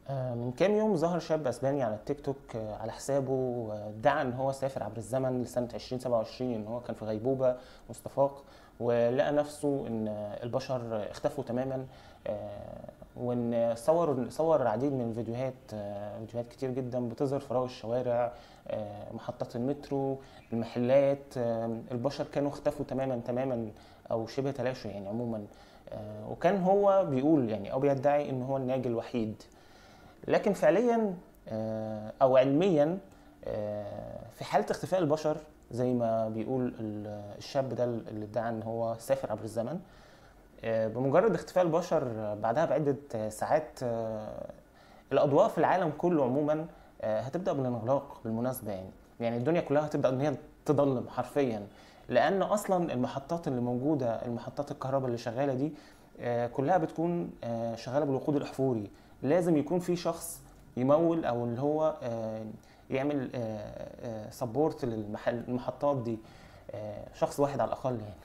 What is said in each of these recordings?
آه، من كام يوم ظهر شاب اسباني على التيك توك آه، على حسابه آه، ادعى ان هو سافر عبر الزمن لسنه 2027 ان هو كان في غيبوبه مستفاق ولقى نفسه ان البشر اختفوا تماما آه، وان صور صور العديد من الفيديوهات آه، فيديوهات كتير جدا بتظهر فراغ الشوارع آه، محطات المترو المحلات آه، البشر كانوا اختفوا تماما تماما او شبه تلاشوا يعني عموما آه، وكان هو بيقول يعني او بيدعي ان هو الناجي الوحيد لكن فعليا آه، او علميا آه، في حاله اختفاء البشر زي ما بيقول ال- الشاب ده اللي ادعى ان هو سافر عبر الزمن آه، بمجرد اختفاء البشر آه، بعدها بعده آه، ساعات آه، الاضواء في العالم كله عموما آه، هتبدا بالانغلاق بالمناسبه يعني يعني الدنيا كلها هتبدا ان هي تضلم حرفيا لان اصلا المحطات اللي موجوده المحطات الكهرباء اللي شغاله دي آه، كلها بتكون آه، شغاله بالوقود الاحفوري لازم يكون في شخص يمول او اللي هو آه، يعمل سبورت للمحطات دي آه، شخص واحد على الاقل يعني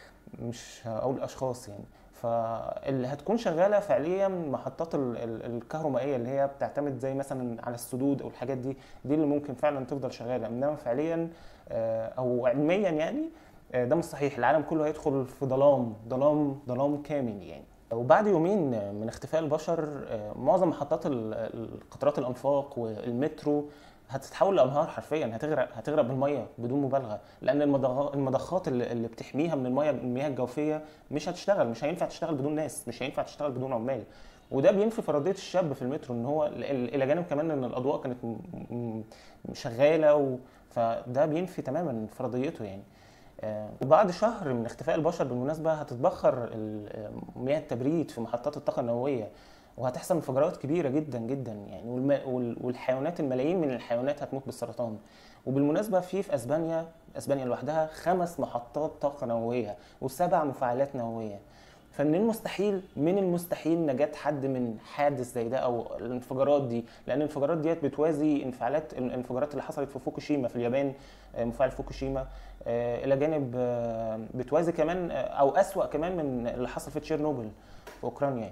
مش هقول اشخاص يعني فاللي هتكون شغاله فعليا محطات ال- ال- الكهرومائيه اللي هي بتعتمد زي مثلا على السدود او الحاجات دي دي اللي ممكن فعلا تفضل شغاله انما فعليا آه، او علميا يعني آه، ده مش صحيح العالم كله هيدخل في ظلام ظلام ظلام كامل يعني وبعد يومين من اختفاء البشر آه، معظم محطات ال- ال- قطارات الانفاق والمترو هتتحول لانهار حرفيا هتغرق هتغرق بالميه بدون مبالغه لان المضغ- المضخات اللي اللي بتحميها من الميه المياه الجوفيه مش هتشتغل مش هينفع تشتغل بدون ناس مش هينفع تشتغل بدون عمال وده بينفي فرضيه الشاب في المترو ان هو ال- ال- الى جانب كمان ان الاضواء كانت م- م- شغاله و... فده بينفي تماما فرضيته يعني آه، وبعد شهر من اختفاء البشر بالمناسبه هتتبخر ال- آه، مياه التبريد في محطات الطاقه النوويه وهتحصل انفجارات كبيره جدا جدا يعني والم... وال- والحيوانات الملايين من الحيوانات هتموت بالسرطان وبالمناسبه في في اسبانيا اسبانيا لوحدها خمس محطات طاقه نوويه وسبع مفاعلات نوويه فمن المستحيل من المستحيل نجاة حد من حادث زي ده او الانفجارات دي لان الانفجارات ديت بتوازي انفعالات الانفجارات اللي حصلت في فوكوشيما في اليابان آه، مفاعل فوكوشيما آه، الى جانب آه، بتوازي كمان آه، او اسوأ كمان من اللي حصل في تشيرنوبل في اوكرانيا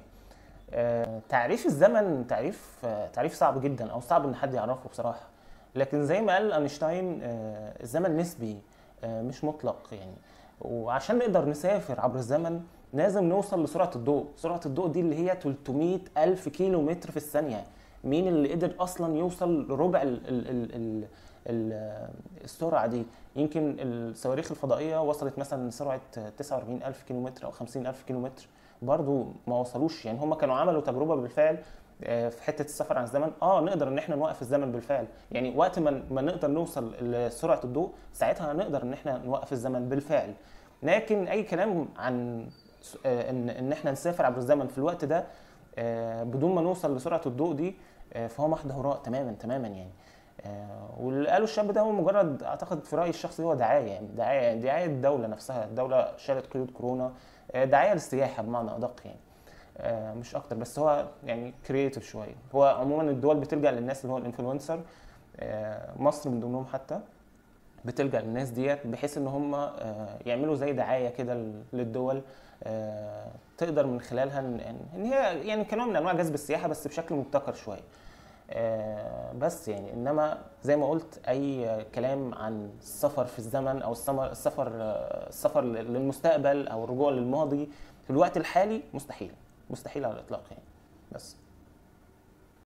آه، تعريف الزمن تعريف آه، تعريف صعب جدا او صعب ان حد يعرفه بصراحه لكن زي ما قال اينشتاين آه، الزمن نسبي آه، مش مطلق يعني وعشان نقدر نسافر عبر الزمن لازم نوصل لسرعه الضوء سرعه الضوء دي اللي هي 300 الف كيلو متر في الثانيه مين اللي قدر اصلا يوصل لربع ال ال ال ال ال السرعه دي يمكن الصواريخ الفضائيه وصلت مثلا لسرعه 49 الف كيلو متر او 50 الف كيلو متر برضو ما وصلوش يعني هم كانوا عملوا تجربه بالفعل آه، في حته السفر عن الزمن اه نقدر ان احنا نوقف الزمن بالفعل يعني وقت ما ما نقدر نوصل لسرعه الضوء ساعتها هنقدر ان احنا نوقف الزمن بالفعل لكن اي كلام عن س- آه، ان ان احنا نسافر عبر الزمن في الوقت ده آه، بدون ما نوصل لسرعه الضوء دي آه، فهو محض هراء تماما تماما يعني آه، واللي قاله الشاب ده هو مجرد اعتقد في رايي الشخصي هو دعايه يعني دعايه دعايه الدوله نفسها الدوله شالت قيود كورونا آه، دعايه للسياحه بمعنى ادق يعني آه، مش اكتر بس هو يعني كرييتيف شويه هو عموما الدول بتلجا للناس اللي هو الانفلونسر آه، مصر من ضمنهم حتى بتلجا للناس ديت بحيث ان هم آه، يعملوا زي دعايه كده لل- للدول آه، تقدر من خلالها ان إن- ان هي يعني كنوع من انواع جذب السياحه بس بشكل مبتكر شويه آه، بس يعني انما زي ما قلت اي كلام عن السفر في الزمن او السمر- السفر آه، السفر للمستقبل او الرجوع للماضي في الوقت الحالي مستحيل مستحيل على الاطلاق يعني بس